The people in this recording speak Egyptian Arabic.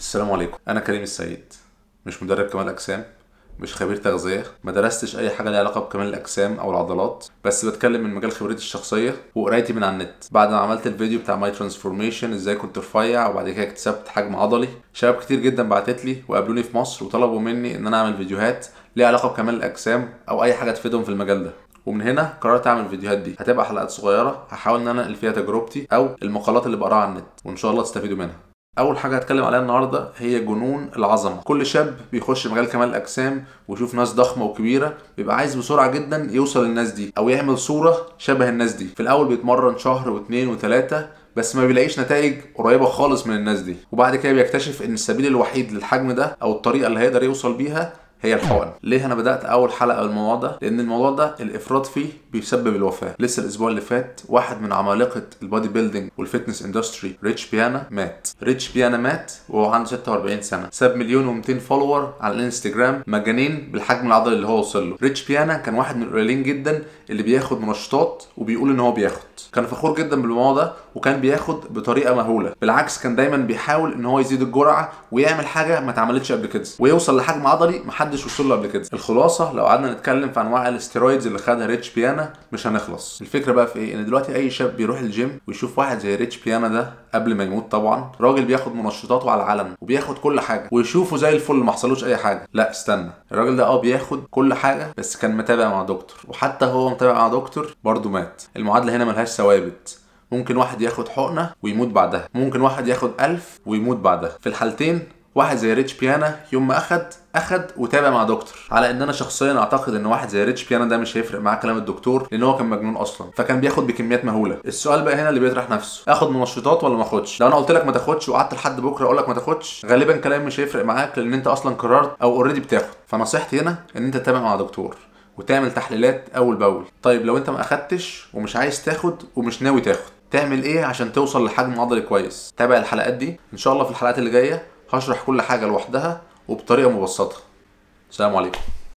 السلام عليكم انا كريم السيد مش مدرب كمال اجسام مش خبير تغذيه ما درستش اي حاجه ليها علاقه بكمال الاجسام او العضلات بس بتكلم من مجال خبرتي الشخصيه وقرايتي من على النت بعد ما عملت الفيديو بتاع ماي ترانسفورميشن ازاي كنت رفيع وبعد كده اكتسبت حجم عضلي شباب كتير جدا بعتت لي وقابلوني في مصر وطلبوا مني ان انا اعمل فيديوهات ليها علاقه بكمال الاجسام او اي حاجه تفيدهم في المجال ده ومن هنا قررت اعمل الفيديوهات دي هتبقى حلقات صغيره هحاول ان انا انقل فيها تجربتي او المقالات اللي بقراها على النت وان شاء الله تستفيدوا منها اول حاجه هتكلم عليها النهارده هي جنون العظمه كل شاب بيخش مجال كمال الاجسام ويشوف ناس ضخمه وكبيره بيبقى عايز بسرعه جدا يوصل للناس دي او يعمل صوره شبه الناس دي في الاول بيتمرن شهر واثنين وثلاثه بس ما بيلاقيش نتائج قريبه خالص من الناس دي وبعد كده بيكتشف ان السبيل الوحيد للحجم ده او الطريقه اللي هيقدر يوصل بيها هي الحقن ليه انا بدات اول حلقه بالموضوع ده لان الموضوع ده الافراط فيه بيسبب الوفاه لسه الاسبوع اللي فات واحد من عمالقه البادي بيلدينج والفتنس اندستري ريتش بيانا مات ريتش بيانا مات وهو عنده 46 سنه ساب مليون و200 فولور على الانستجرام مجانين بالحجم العضلي اللي هو وصل له ريتش بيانا كان واحد من القليلين جدا اللي بياخد منشطات وبيقول ان هو بياخد كان فخور جدا بالموضوع ده وكان بياخد بطريقه مهوله بالعكس كان دايما بيحاول ان هو يزيد الجرعه ويعمل حاجه ما اتعملتش قبل كده ويوصل لحجم عضلي محدش وصل له قبل كده الخلاصه لو قعدنا نتكلم في انواع الاستيرويدز اللي خدها ريتش بيانا مش هنخلص الفكره بقى في ايه ان دلوقتي اي شاب بيروح الجيم ويشوف واحد زي ريتش بيانا ده قبل ما يموت طبعا راجل بياخد منشطاته على العلن وبياخد كل حاجه ويشوفه زي الفل ما حصلوش اي حاجه لا استنى الراجل ده اه بياخد كل حاجه بس كان متابع مع دكتور وحتى هو متابع مع دكتور برضه مات المعادله هنا ملهاش ثوابت ممكن واحد ياخد حقنه ويموت بعدها ممكن واحد ياخد ألف ويموت بعدها في الحالتين واحد زي ريتش بيانا يوم ما اخد اخد وتابع مع دكتور على ان انا شخصيا اعتقد ان واحد زي ريتش بيانا ده مش هيفرق معاه كلام الدكتور لان هو كان مجنون اصلا فكان بياخد بكميات مهوله السؤال بقى هنا اللي بيطرح نفسه اخد منشطات ولا ما اخدش لو انا قلت لك ما تاخدش وقعدت لحد بكره اقول لك ما تاخدش غالبا كلام مش هيفرق معاك لان انت اصلا قررت او اوريدي بتاخد فنصيحتي هنا ان انت تتابع مع دكتور وتعمل تحليلات اول باول طيب لو انت ما اخدتش ومش عايز تاخد ومش ناوي تاخد تعمل ايه عشان توصل لحجم عضلي كويس تابع الحلقات دي ان شاء الله في الحلقات اللي جايه هشرح كل حاجه لوحدها وبطريقه مبسطه السلام عليكم